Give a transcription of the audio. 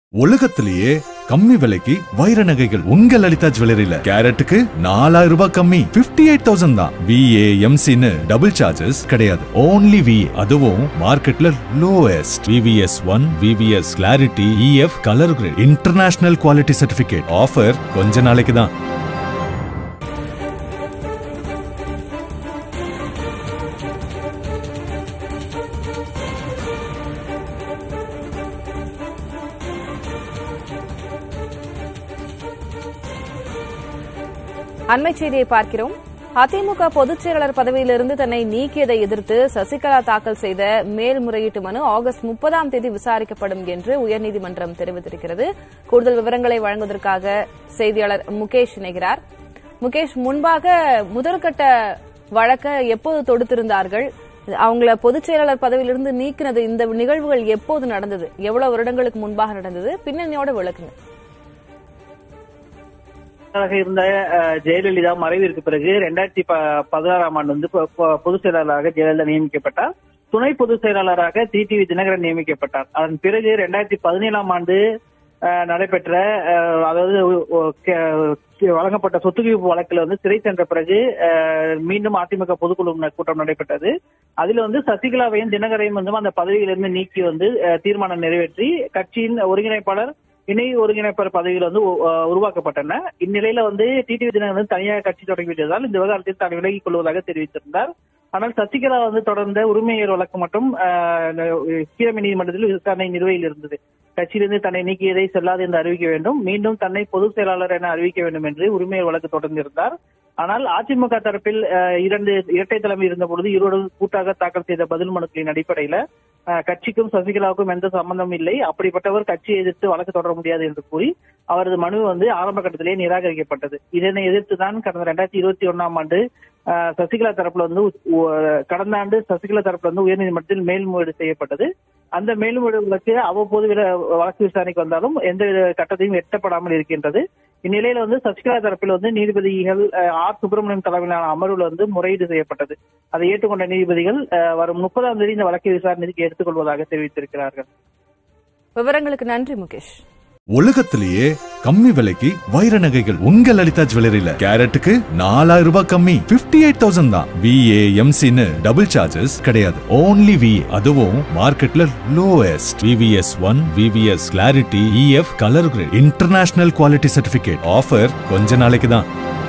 உலகத்திலேயே கம்மி விலைக்கு வைர நகைகள் உங்க லலிதா ஜுவல்லரியில கேரட்டுக்கு நாலாயிரம் ரூபாய் கம்மி 58000 எயிட் தௌசண்ட் தான் விஏ எம்சின்னு டபுள் சார்ஜஸ் கிடையாது ஓன்லி வி அதுவும் மார்க்கெட்ல lowest VVS one VVS clarity EF colour grade international quality certificate offer கொஞ்ச நாளைக்கு தான் அண்மை செய்தியை பார்க்கிறோம் அதிமுக பொதுச் செயலாளர் பதவியிலிருந்து தன்னை நீக்கியதை எதிர்த்து சசிகலா தாக்கல் செய்த மேல்முறையீட்டு மனு ஆகஸ்ட் முப்பதாம் தேதி விசாரிக்கப்படும் என்று உயர்நீதிமன்றம் தெரிவித்திருக்கிறது கூடுதல் விவரங்களை வழங்குவதற்காக செய்தியாளர் முகேஷ் இணைகிறார் முகேஷ் முன்பாக முதற்கட்ட வழக்க எப்போது தொடுத்திருந்தார்கள் அவங்கள பொதுச் செயலாளர் பதவியிலிருந்து நீக்கினது இந்த நிகழ்வுகள் எப்போது நடந்தது எவ்வளவு வருடங்களுக்கு முன்பாக நடந்தது பின்னணியோட விளக்குங்க ஆக இருந்த அஹ், ஜெயலலிதா மறைவிற்கு பிறகு ரெண்டாயிரத்தி பதினாறாம் ஆண்டு வந்து பொ- பொ- பொதுச் செயலாளராக ஜெயலலிதா நியமிக்கப்பட்டார் துணை பொதுச் செயலாளராக டிடிவி தினகரன் நியமிக்கப்பட்டார் அதன் பிறகு ரெண்டாயிரத்தி பதினேழாம் ஆண்டு அஹ், நடைபெற்ற அஹ், அதாவது ஒ- கே- வழங்கப்பட்ட சொத்துக்குவிப்பு வழக்கில் வந்து சிறை சென்ற பிறகு அஹ், மீண்டும் அதிமுக பொதுக்குழு கூட்டம் நடைபெற்றது அதுல வந்து சசிகலாவையும் தினகரையும் வந்து அந்த பதவியிலிருந்து நீக்கி வந்து அஹ், தீர்மானம் நிறைவேற்றி கட்சியின் ஒருங்கிணைப்பாளர் இணை ஒருங்கிணைப்பாளர் பதவியில் வந்து உ- அஹ் உருவாக்கப்பட்டன இந்நிலையில வந்து டிடிவி தினகரன் வந்து தனியாக கட்சி தொடங்கிவிட்டதால் இந்த விவகாரத்தில் தான் விலகிக் கொள்வதாக தெரிவித்திருந்தார் ஆனால் சசிகலா வந்து தொடர்ந்த உரிமையர் வழக்கு மட்டும் அஹ், கீழமை நீதிமன்றத்தில் விசாரணை நிலுவையில் இருந்தது கட்சியிலிருந்து தன்னை நீக்கியதை செல்லாது என்று அறிவிக்க வேண்டும் மீண்டும் தன்னை பொதுச் செயலாளர் என அறிவிக்க வேண்டும் என்று உரிமையர் வழக்கு தொடர்ந்திருந்தார் ஆனால் அதிமுக தரப்பில் அஹ், இரண்டு இரட்டை தலைமை இருந்த பொழுது இருவரும் கூட்டாக தாக்கல் செய்த பதில் மனுக்களின் அடிப்படையில அஹ், கட்சிக்கும் சசிகலாவுக்கும் எந்த சம்பந்தம் இல்லை அப்படிப்பட்டவர் கட்சியை எதிர்த்து வழக்கு தொடர முடியாது என்று கூறி அவரது மனு வந்து ஆரம்ப கட்டத்திலேயே நிராகரிக்கப்பட்டது இதனை எதிர்த்து தான் கடந்த ரெண்டாயிரத்தி இருபத்தி ஒன்னாம் ஆண்டு அஹ், சசிகலா தரப்புல வந்து உ- உ- கடந்த ஆண்டு சசிகலா தரப்புல வந்து உயர்நீதிமன்றத்தில் மேல்முறையீடு செய்யப்பட்டது அந்த மேல்முறையீடு வழக்கு அவ்வப்போது விட வழக்கு விசாரணைக்கு வந்தாலும் எந்த கட்டத்தையும் எட்டப்படாமல் இருக்கின்றது இந்நிலையில வந்து சசிகலா தரப்பில் வந்து நீதிபதிகள் அஹ், ஆர் சுப்பிரமணியம் தலைமையிலான அமர்வுல வந்து முறையீடு செய்யப்பட்டது அதை ஏற்றுக்கொண்ட நீதிபதிகள் அஹ், வரும் முப்பதாம் தேதி இந்த வழக்கை விசாரணைக்கு எடுத்துக்கொள்வதாக தெரிவித்திருக்கிறார்கள் விவரங்களுக்கு நன்றி முகேஷ் உலகத்திலேயே கம்மி விலைக்கு வைர நகைகள் உங்க லலிதா ஜுவல்லரியில கேரட்டுக்கு நாலாயிரம் ரூபாய் கம்மி 58000 எயிட் தௌசண்ட் தான் விஏ எம்சின்னு டபுள் சார்ஜஸ் கிடையாது ஓன்லி வி அதுவும் மார்க்கெட்ல lowest VVS one VVS clarity EF colour grade international quality certificate offer கொஞ்ச நாளைக்கு தான்